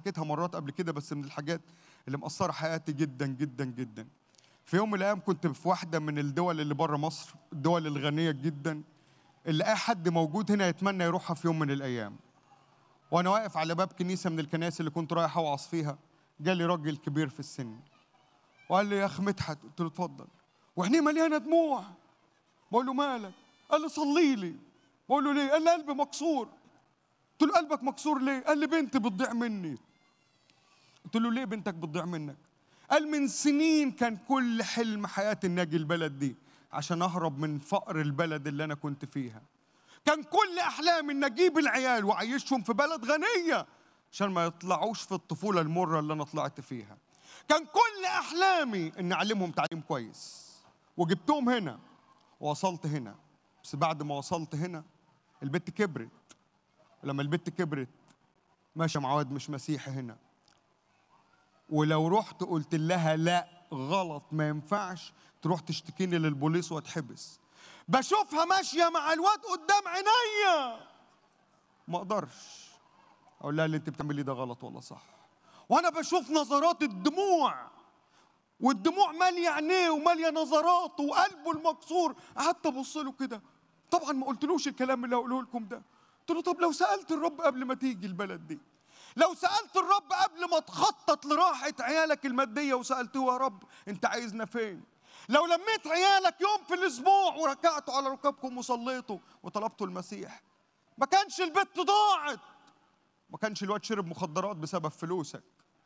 حكيتها مرات قبل كده بس من الحاجات اللي مأثرة حياتي جدا جدا جدا في يوم من الأيام كنت في واحدة من الدول اللي بره مصر الدول الغنية جدا اللي أي حد موجود هنا يتمنى يروحها في يوم من الأيام وأنا واقف على باب كنيسة من الكنائس اللي كنت رايح أوعظ فيها جالي راجل كبير في السن وقال لي يا أخ مدحت قلت له اتفضل وعينيه مليانة دموع بقول له مالك قال لي صلي لي بقول له ليه قال لي قلبي مكسور قلت له قلبك مكسور ليه قال لي بنتي بتضيع مني قلت له ليه بنتك بتضيع منك قال من سنين كان كل حلم حياتي اني اجي البلد دي عشان اهرب من فقر البلد اللي انا كنت فيها كان كل احلامي ان اجيب العيال واعيشهم في بلد غنيه عشان ما يطلعوش في الطفوله المره اللي انا طلعت فيها كان كل احلامي ان اعلمهم تعليم كويس وجبتهم هنا ووصلت هنا بس بعد ما وصلت هنا البت كبرت لما البت كبرت ماشيه مع واد مش مسيحي هنا ولو رحت قلت لها لا غلط ما ينفعش تروح تشتكيني للبوليس واتحبس بشوفها ماشيه مع الواد قدام عينيا ما اقدرش اقول لها اللي انت بتعمليه ده غلط ولا صح وانا بشوف نظرات الدموع والدموع ماليه عينيه وماليه نظراته وقلبه المكسور قعدت ابص له كده طبعا ما قلتلوش الكلام اللي هقوله لكم ده قلت له طب لو سالت الرب قبل ما تيجي البلد دي لو سالت الرب قبل ما تخطط لراحه عيالك الماديه وسالته يا رب انت عايزنا فين لو لميت عيالك يوم في الاسبوع وركعتوا على ركابكم وصليتوا وطلبتوا المسيح ما كانش البت ضاعت ما كانش الواد شرب مخدرات بسبب فلوسك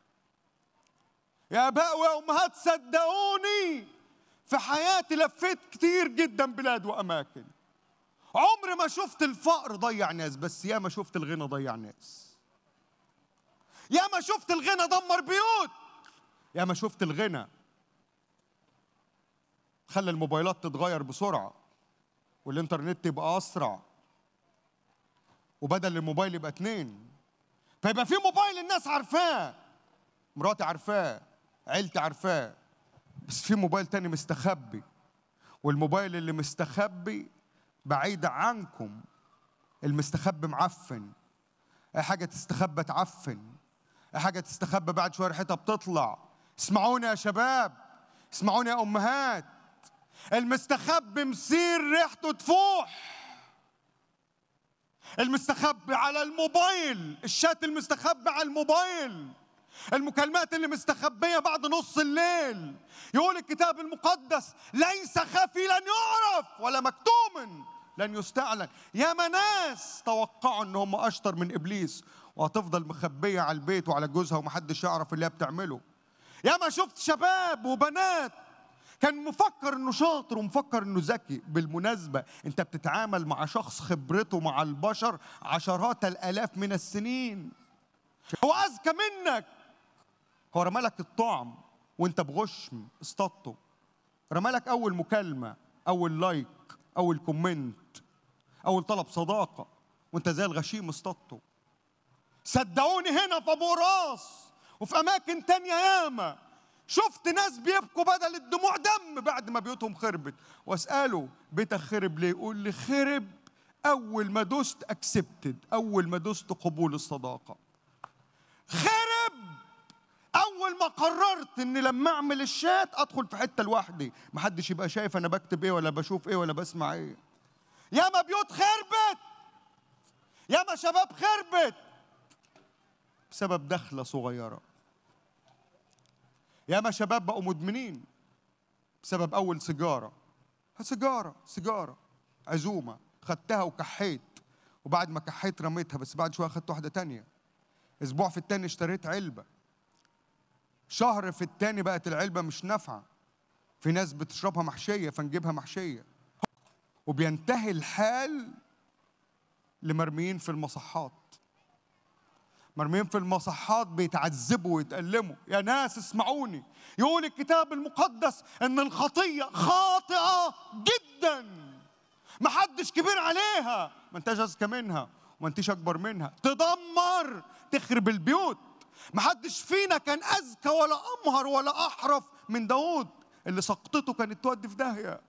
يا اباء ويا امهات صدقوني في حياتي لفيت كتير جدا بلاد واماكن عمري ما شفت الفقر ضيع ناس بس يا ما شفت الغنى ضيع ناس يا ما شفت الغنى دمر بيوت يا ما شفت الغنى خلى الموبايلات تتغير بسرعة والإنترنت يبقى أسرع وبدل الموبايل يبقى اتنين فيبقى في موبايل الناس عارفاه مراتي عارفاه عيلتي عارفاه بس في موبايل تاني مستخبي والموبايل اللي مستخبي بعيد عنكم المستخبي معفن اي حاجه تستخبى تعفن اي حاجه تستخبى بعد شويه ريحتها بتطلع اسمعوني يا شباب اسمعوني يا امهات المستخبي مسير ريحته تفوح المستخبي على الموبايل الشات المستخبي على الموبايل المكالمات اللي مستخبية بعد نص الليل يقول الكتاب المقدس ليس خفي لن يعرف ولا مكتوم لن يستعلن يا ناس توقعوا ان هم اشطر من ابليس وهتفضل مخبية على البيت وعلى جوزها ومحدش يعرف اللي هي بتعمله يا ما شفت شباب وبنات كان مفكر انه شاطر ومفكر انه ذكي بالمناسبة انت بتتعامل مع شخص خبرته مع البشر عشرات الالاف من السنين هو اذكى منك هو رمالك الطعم وانت بغشم اصطدته رمالك اول مكالمة اول لايك اول كومنت اول طلب صداقة وانت زي الغشيم اصطدته صدقوني هنا في ابو راس وفي اماكن تانية ياما شفت ناس بيبكوا بدل الدموع دم بعد ما بيوتهم خربت واساله بيتك خرب ليه يقول لي خرب اول ما دوست اكسبتد اول ما دوست قبول الصداقه خرب اول ما قررت ان لما اعمل الشات ادخل في حته لوحدي محدش يبقى شايف انا بكتب ايه ولا بشوف ايه ولا بسمع ايه ياما بيوت خربت ياما شباب خربت بسبب دخله صغيره ياما شباب بقوا مدمنين بسبب اول سيجاره سيجاره سيجاره عزومه خدتها وكحيت وبعد ما كحيت رميتها بس بعد شويه خدت واحده تانية اسبوع في التاني اشتريت علبه شهر في التاني بقت العلبه مش نافعه في ناس بتشربها محشيه فنجيبها محشيه وبينتهي الحال لمرميين في المصحات مرميين في المصحات بيتعذبوا ويتألموا يا ناس اسمعوني يقول الكتاب المقدس ان الخطية خاطئة جدا محدش كبير عليها ما انتش اذكى منها وما انتش اكبر منها تدمر تخرب البيوت محدش فينا كان اذكى ولا امهر ولا احرف من داود اللي سقطته كانت تودي في داهيه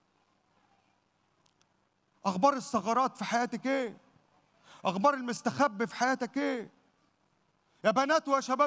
اخبار الثغرات في حياتك ايه اخبار المستخبي في حياتك ايه يا بنات ويا شباب